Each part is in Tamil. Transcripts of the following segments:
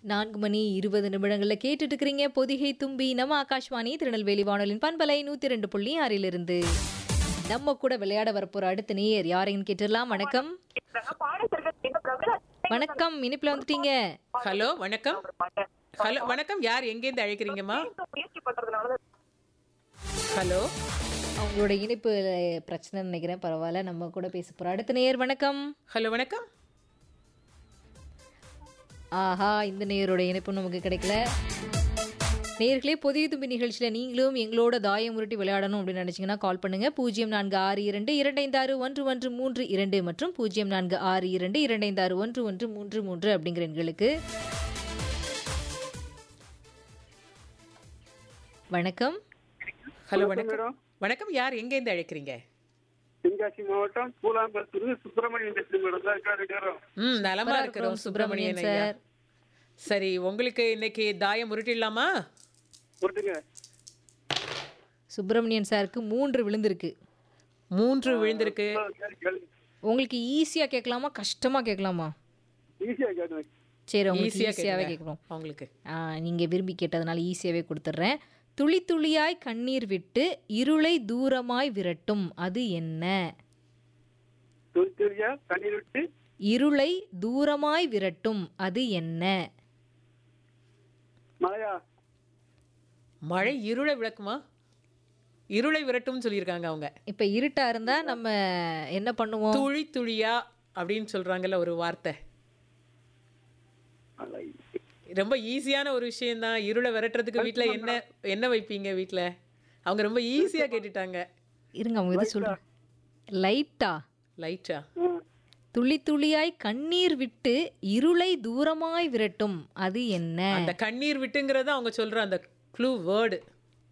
நான்கு மணி இருபது நிமிடங்கள்ல கேட்டுட்டு இருக்கிறீங்க பொதிகை தும்பி நம்ம ஆகாஷ்வாணி திருநெல்வேலி வானொலியின் பண்பலை நூத்தி ரெண்டு புள்ளி ஆறிலிருந்து நம்ம கூட விளையாட வரப்போற அடுத்த நேயர் யாரையும் கேட்டுடலாம் வணக்கம் வணக்கம் இனிப்புல வந்துட்டீங்க ஹலோ வணக்கம் ஹலோ வணக்கம் யார் எங்கேருந்து அழைக்கிறீங்கம்மா ஹலோ அவங்களோட இனிப்பு பிரச்சனை நினைக்கிறேன் பரவாயில்ல நம்ம கூட பேச போறோம் அடுத்த நேயர் வணக்கம் ஹலோ வணக்கம் ஆஹா இந்த நேயரோட இணைப்பு நமக்கு கிடைக்கல நேர்களே புதிய தும்பி நிகழ்ச்சியில் நீங்களும் எங்களோட தாயம் உருட்டி விளையாடணும் அப்படின்னு நினச்சிங்கன்னா கால் பண்ணுங்க பூஜ்ஜியம் நான்கு ஆறு இரண்டு இரண்டைந்து ஆறு ஒன்று ஒன்று மூன்று இரண்டு மற்றும் பூஜ்ஜியம் நான்கு ஆறு இரண்டு இரண்டைந்து ஆறு ஒன்று ஒன்று மூன்று மூன்று அப்படிங்கிற எண்களுக்கு வணக்கம் ஹலோ வணக்கம் வணக்கம் யார் எங்கேருந்து அழைக்கிறீங்க தென்காசி மாவட்டம் பூலாம்பரத்துல சுப்பிரமணியன் பேசுறேன் மேடம் தான் இருக்கா ரெண்டு பேரும் ம் நலமா இருக்கிறோம் சுப்பிரமணியன் ஐயா சார் சரி உங்களுக்கு இன்னைக்கு தாயம் உருட்டிடலாமா கொடுத்துங்க சுப்பிரமணியன் சாருக்கு மூன்று விழுந்திருக்கு மூன்று விழுந்திருக்கு உங்களுக்கு ஈஸியாக கேட்கலாமா கஷ்டமாக கேட்கலாமா ஈஸியா கேட்டுங்க சரி உங்களுக்கு ஈஸியா ஈஸியாகவே கேட்குறேன் கேட்குறோம் உங்களுக்கு நீங்கள் விரும்பி கேட்டதுனால ஈஸியாகவே கொடுத்துட்றேன் துளி துளியாய் கண்ணீர் விட்டு இருளை தூரமாய் விரட்டும் அது என்ன துணி துணியா தண்ணீர் விட்டு இருளை தூரமாய் விரட்டும் அது என்ன மழையா மழை இருளை விளக்குமா இருளை விரட்டும்னு சொல்லியிருக்காங்க அவங்க இப்போ இருட்டா இருந்தா நம்ம என்ன பண்ணுவோம் துளி துளியா அப்படின்னு சொல்றாங்கல்ல ஒரு வார்த்தை மழை. ரொம்ப ஈஸியான ஒரு விஷயம்தான் இருளை விரட்டுறதுக்கு வீட்ல என்ன என்ன வைப்பீங்க வீட்ல அவங்க ரொம்ப ஈஸியா கேட்டுட்டாங்க இருங்க அவங்க இது சொல்கிறேன் லைட்டா லைட்டா ஆ, துளி துளியாய் கண்ணீர் விட்டு இருளை தூரமாய் விரட்டும் அது என்ன அந்த கண்ணீர் விட்டுங்கிறத அவங்க சொல்ற அந்த க்ளூ வேர்டு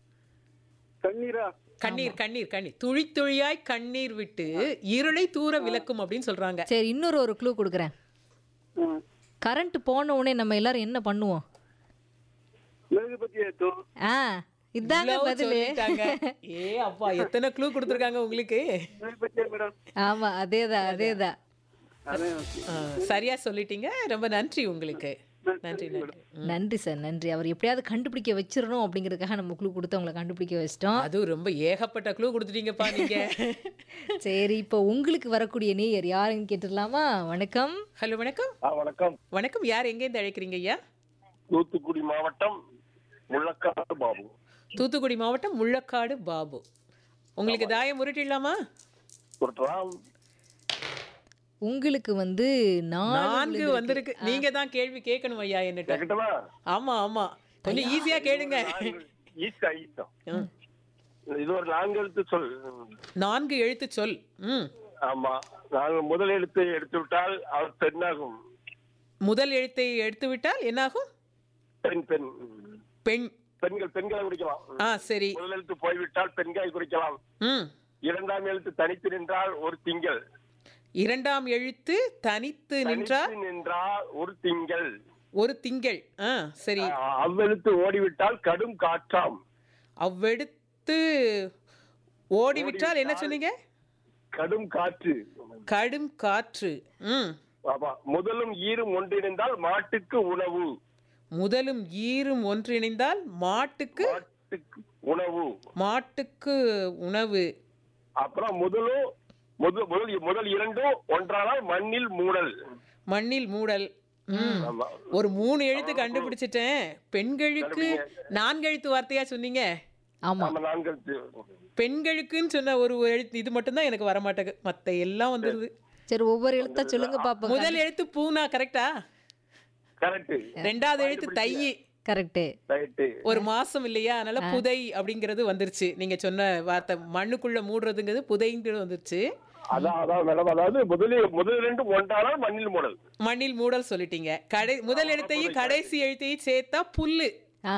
தண்ணீரா கண்ணீர் கண்ணீர் கண்ணீர் துளி துளியாய் கண்ணீர் விட்டு இருளை தூர விளக்கும் அப்படின்னு சொல்றாங்க சரி இன்னொரு ஒரு க்ளூ கொடுக்குறேன் ஆ, கரண்ட் போன உடனே நம்ம எல்லாரும் என்ன பண்ணுவோம் மெழுகு பத்தி ஏற்றும் ஆ இதாங்க இவ்வளவு பதிலு சொல்லிட்டாங்க. ஏ அப்பா எத்தனை க்ளூ கொடுத்துருக்காங்க உங்களுக்கு மெழுகு பத்தியா மேடம் ஆமா அதேதான் அதேதான் அதே ஆ, சரியா சொல்லிட்டீங்க ரொம்ப நன்றி உங்களுக்கு நன்றி நன்றி நன்றி சார் நன்றி அவர் எப்படியாவது கண்டுபிடிக்க வச்சிடணும் அப்படிங்கிறதுக்காக நம்ம குழு கொடுத்து அவங்களை கண்டுபிடிக்க வச்சிட்டோம் அதுவும் ரொம்ப ஏகப்பட்ட க்ளூ கொடுத்துட்டீங்கப்பா நீங்க சரி இப்போ உங்களுக்கு வரக்கூடிய நேயர் யாருன்னு கேட்டுடலாமா வணக்கம் ஹலோ வணக்கம் ஆ வணக்கம் வணக்கம் யார் எங்கேருந்து அழைக்கிறீங்க ஐயா தூத்துக்குடி மாவட்டம் முள்ளக்காடு பாபு தூத்துக்குடி மாவட்டம் முள்ளக்காடு பாபு உங்களுக்கு தாயம் உருட்டிடலாமா கொடுத்தலாம் உங்களுக்கு வந்து நாலு நான்கு வந்திருக்கு நீங்க தான் கேள்வி கேட்கணும் ஐயா என்னட்ட கேட்கட்டுமா ஆமா ஆமா கொஞ்சம் ஈஸியா கேளுங்க ஈஸ்டா ஈஸ்டா இது ஒரு நான்கு எழுத்து சொல் நான்கு எழுத்து சொல் ம் ஆமா நாங்கள் முதல் எழுத்தை எடுத்து விட்டால் அவர் பெண்ணாகும் முதல் எழுத்தை எடுத்து விட்டால் என்னாகும் பெண் பெண் பெண் பெண்கள் பெண்களை குறிக்கலாம் ஆ சரி முதல் எழுத்து போய்விட்டால் பெண்களை குறிக்கலாம் ம் இரண்டாம் எழுத்து தனித்து நின்றால் ஒரு திங்கள் இரண்டாம் எழுத்து தனித்து நின்றால் தனித்து நின்றால் ஒரு திங்கள் ஒரு திங்கள் ஆ சரி ஆ, அவ்வெழுத்து ஓடிவிட்டால் கடும் காற்றாம் அவ்வெடுத்து ஓடிவிட்டால் என்ன சொன்னீங்க கடும் காற்று கடும் காற்று ம் ஆமா முதலும் ஈரும் ஒன்றிணைந்தால் மாட்டுக்கு உணவு முதலும் ஈரும் ஒன்றிணைந்தால் மாட்டுக்கு மாட்டுக்கு உணவு மாட்டுக்கு உணவு அப்புறம் முதலும் முதல் முதல் முதல் இரண்டும் ஒன்றானால் மண்ணில் மூடல் மண்ணில் மூடல் ம் ஆமா ஒரு மூணு எழுத்து கண்டுபிடிச்சிட்டேன் பெண்களுக்கு நான்கு எழுத்து வார்த்தையா சொன்னீங்க ஆமா ஆமா நான்கு பெண்களுக்குன்னு சொன்ன ஒரு எழுத்து இது மட்டும்தான் எனக்கு வர மாட்டேங்குது மத்த எல்லாம் வந்துருது சரி ஒவ்வொரு எழுத்தா சொல்லுங்க பாப்போம் முதல் எழுத்து பூனா கரெக்டா கரெக்ட் ரெண்டாவது எழுத்து தையி கரெக்டு ரைட்டு ஒரு மாசம் இல்லையா அதனால புதை அப்படிங்கிறது வந்துருச்சு நீங்க சொன்ன வார்த்தை மண்ணுக்குள்ள மூடுறதுங்கிறது புதைங்கிறது வந்துருச்சு அதான் அதான் மேடம் அதாவது முதலில் முதல் இரண்டும் ஒன்றானால் மண்ணில் மூடல் மண்ணில் மூடல் சொல்லிட்டீங்க கடை முதல் எழுத்தையும் கடைசி எழுத்தையும் சேர்த்தா புல்லு